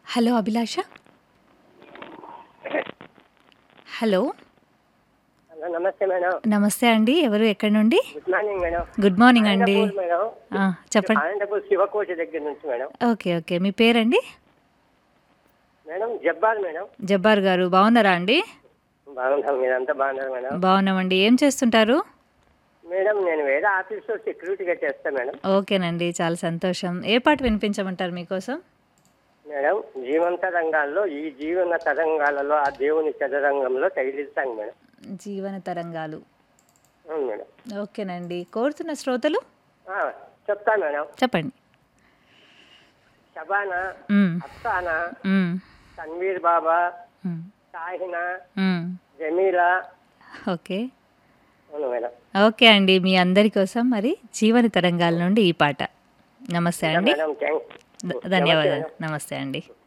Hello Abhilasha hello hello నమస్తే madam నమస్తే అండి ఎవరు ఎక్కడి నుండి good morning madam good morning అండి అనంతపూర్ మేడం ఆ, చెప్పండి అనంతపూర్ శివకోటి దగ్గర నుంచి మేడం ఓకే ఓకే మీ పేరండి మేడం జబ్బార్ మేడం జబ్బార్ గారు బాగున్నారా అండి బాగున్నాం మీరు అంతా బాగున్నారు మేడం బాగున్నామండి ఏం చేస్తుంటారు మేడం నేను వేరే ఆఫీస్లో సెక్యూరిటీగా చేస్తా మేడం ఓకేనండి చాలా సంతోషం ఏ పాట వినిపించమంటారు మీకోసం మేడం జీవంత రంగాల్లో ఈ జీవన తరంగాలలో ఆ దేవుని చదరంగంలో తగిలిస్తాను మేడం జీవన తరంగాలు అవును మేడం ఓకేనండి కోరుతున్న శ్రోతలు ఆ, చెప్తా మేడం చెప్పండి షబానా మ్, అఫ్సానా మ్, తన్వీర్ బాబా మ్, సాహినా మ్. జమీలా ఓకే అవును మేడం ఓకే అండి మీ అందరి కోసం మరి జీవన తరంగాల నుండి ఈ పాట నమస్తే అండి మేడం థ్యాంక్స్ ధ- ధన్యవాదాలు నమస్తే అండి